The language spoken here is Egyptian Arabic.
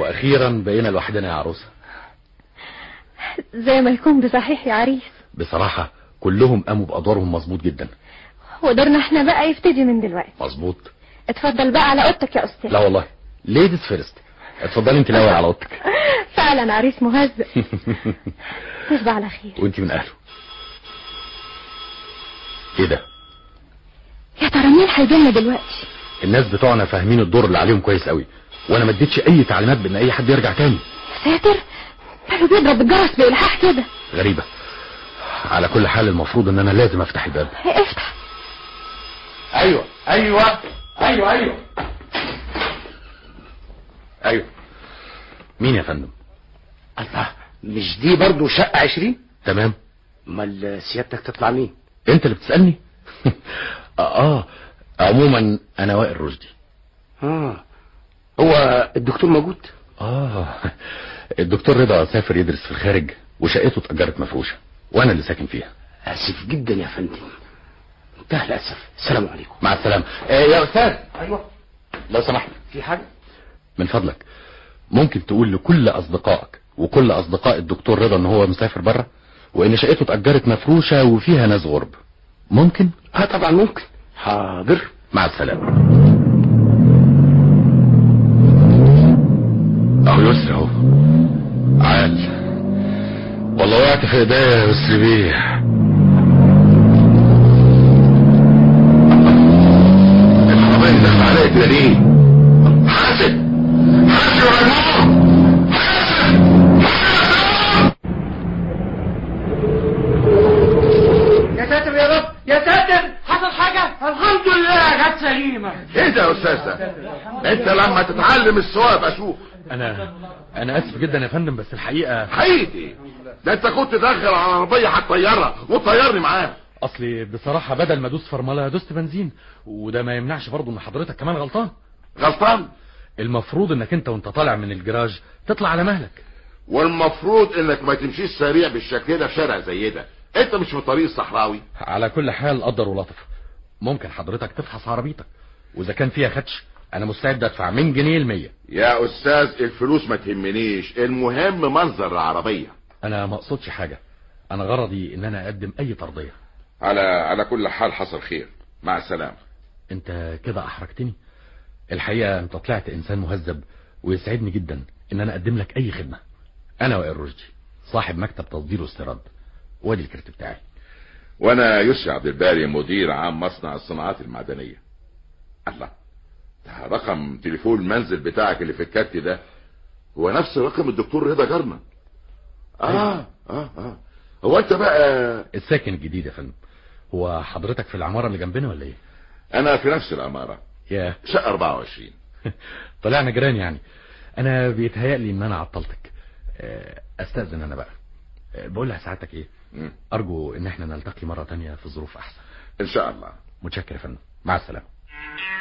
واخيرا بقينا لوحدنا يا عروسه زي ما يكون بصحيح يا عريس بصراحه كلهم قاموا بادوارهم مظبوط جدا ودورنا احنا بقى يبتدي من دلوقتي مظبوط اتفضل بقى على اوضتك يا استاذ لا والله ليديز فيرست اتفضلي انت الاول على اوضتك فعلا عريس مهزأ تصبح على خير وانت من اهله ايه ده يا ترى مين هيجيلنا دلوقتي الناس بتوعنا فاهمين الدور اللي عليهم كويس قوي وانا ما اديتش اي تعليمات بان اي حد يرجع تاني يا ساتر ماله بيضرب الجرس بإلحاح كده غريبة على كل حال المفروض ان انا لازم افتح الباب افتح ايوه ايوه ايوه ايوه ايوه مين يا فندم الله مش دي برضو شقة عشرين تمام امال سيادتك تطلع مين انت اللي بتسألني اه عموما انا وائل رشدي اه هو الدكتور موجود اه الدكتور رضا سافر يدرس في الخارج وشقته اتأجرت مفروشة وانا اللي ساكن فيها اسف جدا يا فندم منتهى الاسف السلام عليكم مع السلامة آه يا استاذ ايوه لو سمحت في حاجة من فضلك ممكن تقول لكل اصدقائك وكل اصدقاء الدكتور رضا ان هو مسافر بره وان شقته اتأجرت مفروشة وفيها ناس غرب ممكن اه طبعا ممكن حاضر مع السلامة اهو يسري اهو عال والله وقعت في ايديا يا يسري بيه العربية دخل عليا كده ليه؟ حاسب حاسب يا مجنون يا ساتر يا رب يا ساتر حصل حاجة الحمد لله جت سليمة ايه ده يا استاذ ده انت لما تتعلم السواقه بقى شوف انا انا اسف جدا يا فندم بس الحقيقة حقيقي ده انت كنت داخل على عربيه هتطيرها وتطيرني معاها اصلي بصراحة بدل ما ادوس فرملة دوست بنزين وده ما يمنعش برضه ان حضرتك كمان غلطان غلطان المفروض انك انت وانت طالع من الجراج تطلع على مهلك والمفروض انك ما تمشيش سريع بالشكل ده في شارع زي ده انت مش في طريق الصحراوي على كل حال قدر ولطف ممكن حضرتك تفحص عربيتك واذا كان فيها خدش انا مستعد ادفع من جنيه المية يا استاذ الفلوس ما تهمنيش المهم منظر العربيه انا ما اقصدش حاجة انا غرضي ان انا اقدم اي ترضية على على كل حال حصل خير مع السلامه انت كده احرجتني الحقيقة انت طلعت انسان مهذب ويسعدني جدا ان انا اقدم لك اي خدمة انا وائل رشدي صاحب مكتب تصدير واستيراد وادي الكرت بتاعي وانا يسري عبد الباري مدير عام مصنع الصناعات المعدنيه الله ده رقم تليفون المنزل بتاعك اللي في الكارت ده هو نفس رقم الدكتور رضا جرمة اه اه اه هو انت بقى الساكن الجديد يا فندم هو حضرتك في العمارة اللي جنبنا ولا ايه انا في نفس العماره يا شقه 24 طلعنا جيران يعني انا بيتهيألي ان انا عطلتك آه، استأذن انا بقى آه، بقول لها ساعتك ايه مم. ارجو ان احنا نلتقي مرة تانية في ظروف احسن ان شاء الله متشكر يا فندم مع السلامة